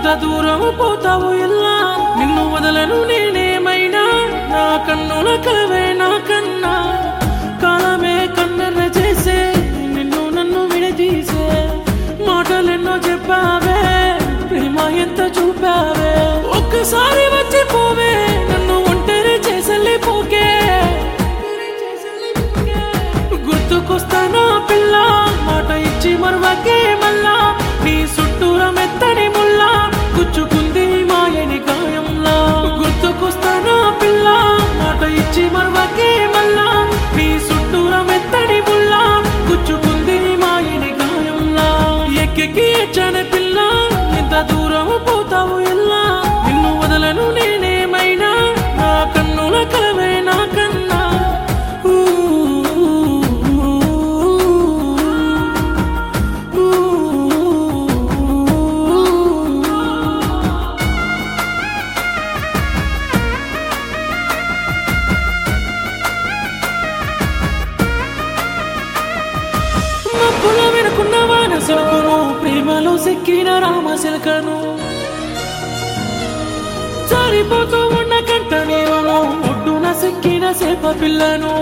ఎంత దూరం పోతావు ఎల్లా నిన్ను వదలను నేనేమైనా నా కన్నుల కలవే నా కన్నా కాలమే కన్నెర చేసే నిన్ను నన్ను విడదీసే మాటలెన్నో చెప్పావే ప్రేమ ఎంత చూపావే ఒక్కసారి వచ్చి పోవే నన్ను ఒంటరి చేసలే పోకే గుర్తుకొస్తానా పిల్ల మాట ఇచ్చి మరవకే మళ్ళా నీ చుట్టూర మెత్తని ముల్లా గుచ్చుకుంది మాయని గాయంలా గుర్తుకొస్తానా పిల్ల మాట ఇచ్చి మరవకే మళ్ళా నీ చుట్టూర మెత్తని ముల్లా గుచ్చుకుంది మాయని గాయంలా ఎక్కెక్కి ఎచ్చానే పిల్ల ఎంత దూరం పోతావు ఎల్లా నిన్ను వదలను నేనేమైనా నా కన్నుల కలవే నా కన్నా ఊ, ఊ, ఊ. మబ్బుల వెనుకున్న వాన సిలుకును ప్రేమలో సిక్కిన రామ సిలకను జారిపోతూ ఉన్న కంట నీరును ఒడ్డున సిక్కిన సేప పిల్లను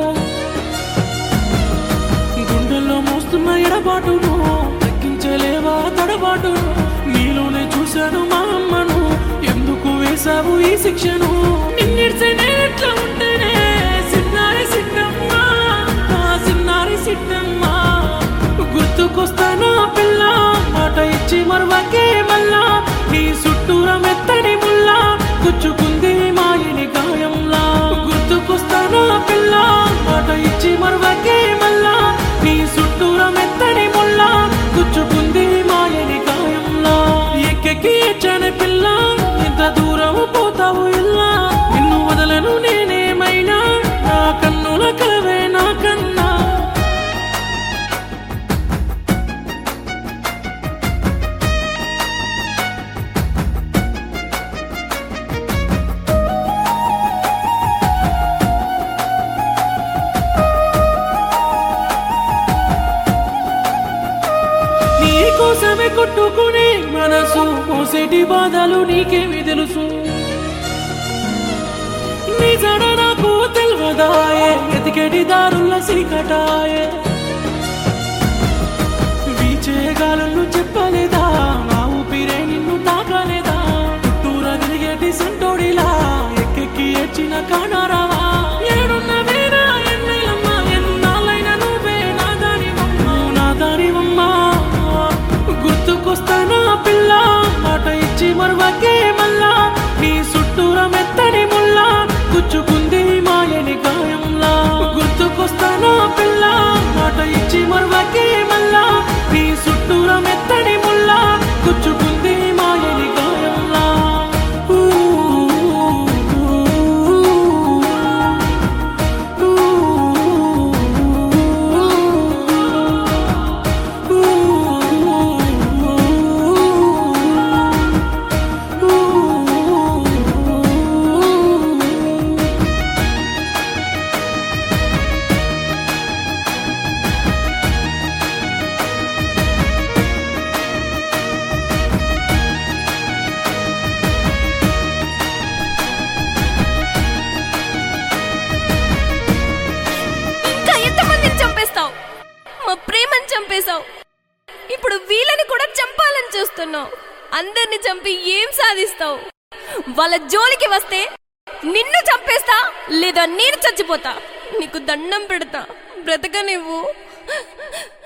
గుండెల్లో మోస్తున్న ఎడబాటును తగ్గించలేవా తడబాటును నీలోనే చూశాను మా అమ్మను ఎందుకు వేశావు ఈ శిక్షను నిన్నిడితే నేనెట్లా ఉంటేనే సిన్నారి సిట్టమ్మా నా సిన్నారి సిట్టమ్మా గుర్తుకొస్తానా పిల్ల మాట ఇచ్చి మరవకే మళ్ళా నీ చుట్టూర మెత్తడి ముల్లా గుచ్చుకుంది మాయని గాయంలా గుర్తుకొస్తానా పిల్ల మాట ఇచ్చి మరవకే మళ్ళా నీ చుట్టూర మెత్తడి ముల్లా గుచ్చుకుంది మాయని గాయంలా ఎక్కెక్కి ఎచ్చానే పిల్ల ఎంత దూరం పోతావు ఇల్లా నిన్ను వదలను నేనేమైనా నా కన్నుల కలవే నా కన్నా నీ కోసమే కొట్టుకునే మనసు మోసేటి బాధలు నీకేమి తెలుసు నీ జడ నాకు తెల్వదాయే ఎతికేటి దారుల సీకటాయే వీచే గాలులు చెప్పలేదా నా ఊపిరే నిన్ను తాకలేదా చుట్టూరా తిరిగేటి సంటోడిలా ఎక్కెక్కి ఏడ్చిన కానారావా ఏడున్నవేనా ఎన్నెలమ్మా ఎన్నాళ్ళైనా నువ్వే నా దానివమ్మ నా దానివమ్మ గుర్తుకొస్తానా పిల్ల మాట ఇచ్చి మరవకే మళ్ళా నీ చుట్టూరా మెత్తని ముల్లా గుచ్చుకుంది మాయని గాయంలా గుర్తుకొస్తానా పిల్ల మాట ఇచ్చి మరవకే మళ్ళా నీ చుట్టూరా మెత్తని ముల్లా గుచ్చుకుంది మాయని గాయంలా ఊ, ఊ, ఊ, ఇంకా ఎంతమందిని చంపేస్తావు మా ప్రేమని చంపేశావు ఇప్పుడు వీళ్ళని కూడా చంపాలని చూస్తున్నావు అందరిని చంపి ఏం సాధిస్తావు వాళ్ళ జోలికి వస్తే నిన్ను చంపేస్తా లేదా నేను చచ్చిపోతా నీకు దండం పెడతా బ్రతక నువ్వు